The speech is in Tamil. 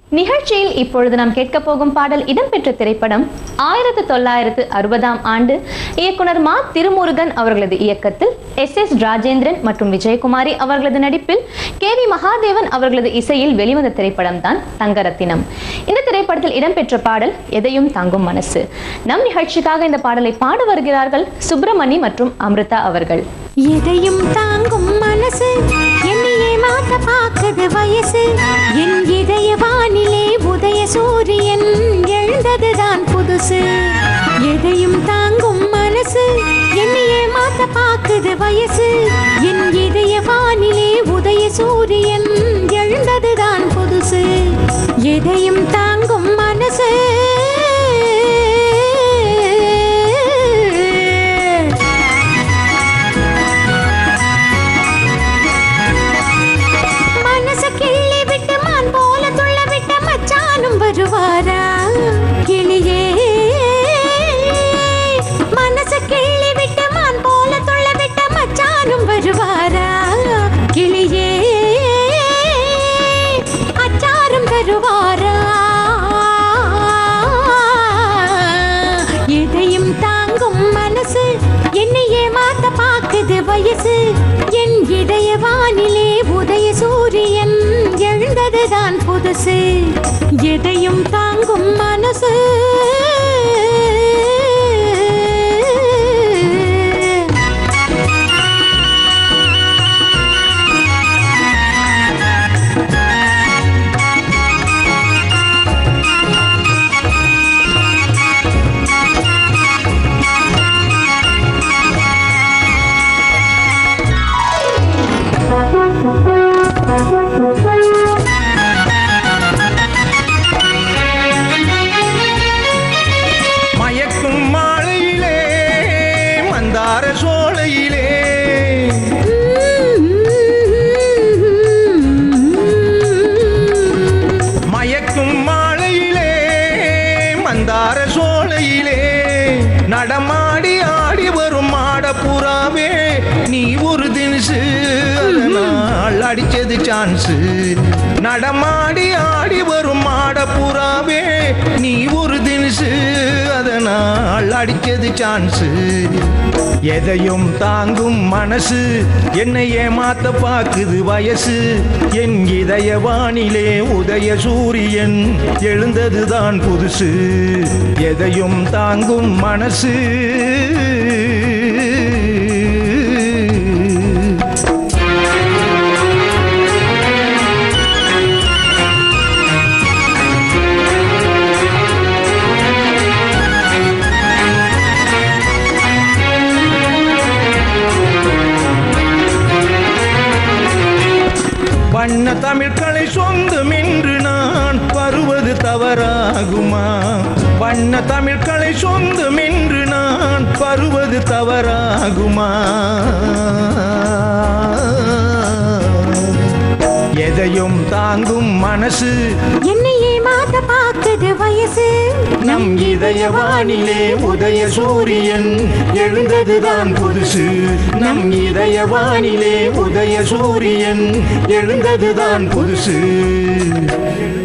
நிகழ்ச்சியில் இப்பொழுது நாம் கேட்க போகும் பாடல் இடம்பெற்ற திரைப்படம் ஆயிரத்து தொள்ளாயிரத்து அறுபதாம் ஆண்டு இயக்குனர் மா திருமுருகன் அவர்களது இயக்கத்தில் எஸ் எஸ் ராஜேந்திரன் மற்றும் விஜயகுமாரி அவர்களது நடிப்பில் கே வி மகாதேவன் அவர்களது இசையில் வெளிவந்த திரைப்படம் தான் தங்கரத்தினம் இந்த திரைப்படத்தில் இடம்பெற்ற பாடல் எதையும் தாங்கும் மனசு நம் நிகழ்ச்சிக்காக இந்த பாடலை பாட வருகிறார்கள் சுப்பிரமணி மற்றும் அமிர்தா அவர்கள் எதையும் தாங்கும் மனசு என்னையே மாத்த பார்க்குது வயசு என் இதய வானிலே உதய சூரியன் எழுந்ததுதான் புதுசு எதையும் தாங்கும் மனசு என்னையே மாத்த பார்க்குது வயசு என் இதய வானிலே உதய சூரியன் எழுந்ததுதான் புதுசு எதையும் தாங்கும் மனசு மனச கிள்ளி விட்டு மான் போல துள்ள விட்ட மச்சானும் வருவாரா கிளியே மனச கிள்ளி விட்டு மான் போல துள்ள விட்ட மச்சானும் வருவாரா கிளியே அச்சாரும் தருவாரா எதையும் தாங்கும் மனசு என்னையே மாத்த பாக்குது வயசு என் இதய வானிலே உதய சூரியன் எழுந்ததுதான் புதுசு எதையும் தாங்கும் மனசு மயக்கும் மாலையிலே மந்தார சோலையிலே மயக்கும் மாலையிலே மந்தார சோலையிலே நடமாடி ஆடி வரும் மாடப்புறாவே நீ ஒரு தினுசு அதனால் அடிச்சது சான்ஸ் நடமாடி ஆடி வரும் மாடப்புறாவே நீ ஒரு தினுசு அதனால் அடிச்சது சான்ஸ் எதையும் தாங்கும் மனசு என்னை ஏமாத்த பாக்குது வயசு என் இதய வானிலே உதய சூரியன் எழுந்ததுதான் புதுசு எதையும் தாங்கும் மனசு வண்ண தமிழ்களை சொந்தம் என்று நான் வருவது தவறாகுமா வண்ண தமிழ்களை சொந்தம் என்று நான் வருவது தவறாகுமா எதையும் தாங்கும் மனசு என்னையே மாத்த பாக்குது வயசு நம் இதய வானிலே உதய சூரியன் எழுந்ததுதான் புதுசு நம் இதய வானிலே உதய சூரியன் எழுந்ததுதான் புதுசு